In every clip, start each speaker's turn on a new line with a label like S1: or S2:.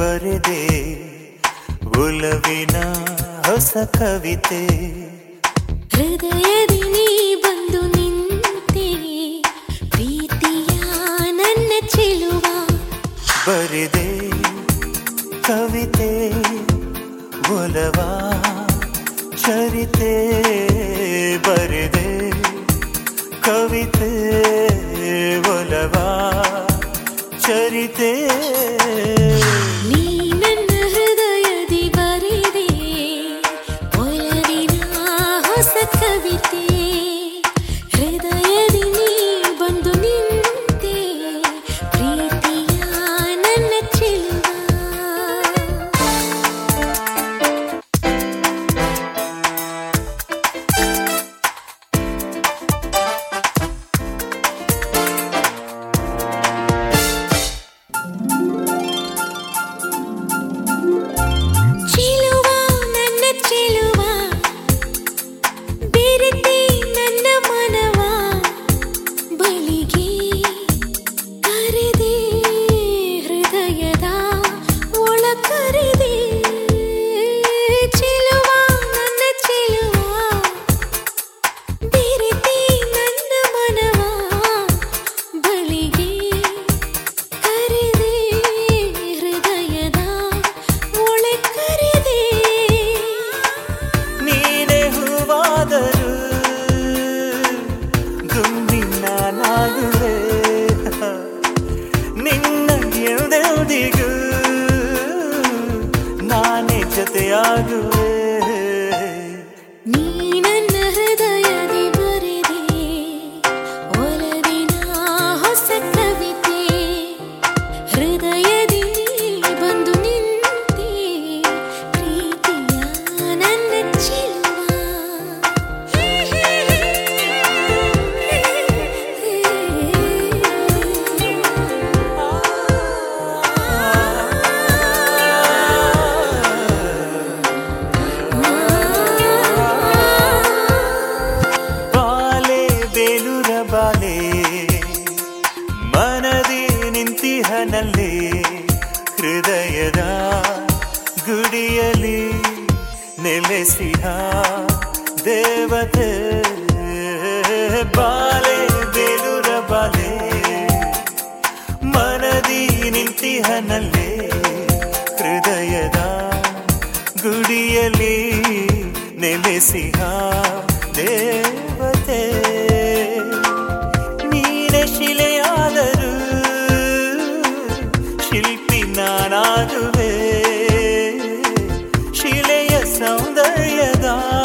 S1: ಬರೆದೆ ಒಲವಿನ ಹೊಸ ಕವಿತೆ
S2: ಹೃದಯದಿ ನೀ ಬಂದು ನಿಂತೆ ಪ್ರೀತಿಯ ನನ್ನ ಚೆಲುವ
S1: ಬರೆದೆ ಕವಿತೆ ಒಲವ ಚರಿತೆ ಬರೆದೆ ಕವಿತೆ ಒಲವ ಚರಿತೆ
S2: ನೀ ನನ್ನ ಹೃದಯದಿ ಬರೆದೆ ಒಲವಿನ ಹೊಸ ಕವಿತೆ ಹೃದಯದಿ ನೀ ಬಂದು ನಿಂತೆ ಪ್ರೀತಿಯ ನನ್ನ ಚೆಲುವ ಚೆಲುವ ನನ್ನ ಚೆಲುವ ಬೆರೆತೆ ನನ್ನ ಮನವ ಬಳಿಗೆ ಕರೆದೆ ಹೃದಯದ ಒಳ ಕರೆದೆ ಚೆಲುವ ನನ್ನ ಚೆಲುವ ಬೆರೆತೆ ನನ್ನ ಮನವ ಬಳಿಗೆ ಕರೆದೆ ಹೃದಯದ ಒಳೆ ಕರೆದೆ
S1: ನೀನೆ ಹೂವಾದರು ಗುಂಡಿನ ನಾಗುವೆ ನಿನ್ನ ಎಲ್ದೆಲ್ದಿಗೂ ನಾನೇ ಜೊತೆಯಾಗುವೆ
S2: ನೀ ನನ್ನ ಹೃದಯದಿ ಬರೆದೆ ಒಲವಿನ ಹೊಸ ಕವಿತೆ ಹೃದಯದಿ ನೀ ಬಂದು ನಿಂತೆ ಪ್ರೀತಿಯ ನನ್ನ
S1: ಬಾಲೆ ಬೇಲೂರ ಬಾಲೆ ಮನದಿ ನಿಂತಿಹನಲ್ಲಿ ಹೃದಯದ ಗುಡಿಯಲ್ಲಿ ನೆಲೆಸಿಹ ದೇವತೆ ಬಾಲೆ ಬೇಲೂರ ಬಾಲೆ ಮನದಿ ನಿಂತಿಹನಲ್ಲಿ ಹೃದಯದ ಗುಡಿಯಲ್ಲಿ ನೆಲೆಸಿಹ ದೇವತೆ ನೀನೆ ಶಿಲೆಯಾದರು ಶಿಲ್ಪಿ ನಾನಾಗುವೆ ಶಿಲೆಯ ಸೌಂದರ್ಯದ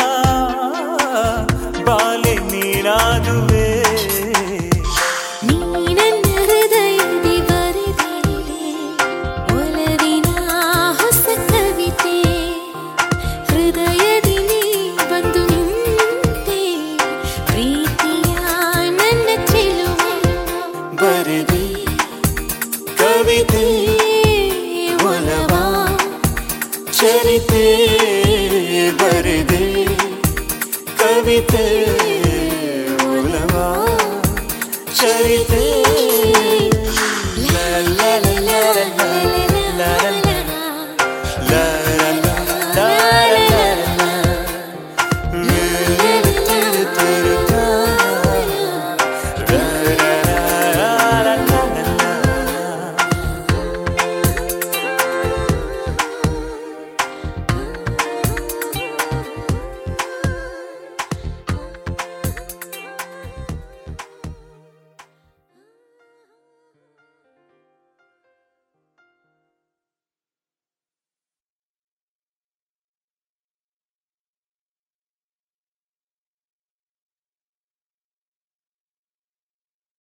S1: ಬಾಲೆ ನೀನಾಗುವೆ
S2: ನೀ ನನ್ನ ಹೃದಯದಿ ಬರೆದೆ ಒಲವಿನ ಹೊಸ ಕವಿತೆ ಹೃದಯದಿ ನೀ ಬಂದು ನಿಂತೆ ಪ್ರೀತಿಯ ನನ್ನ ಚೆಲುವ
S1: ಬರೆದೆ ಕವಿತೆ ಒಲವ ಚರಿತೆ ಬರೆದೆ ಕವಿತೆ ಒಲವ ಚರಿತೆ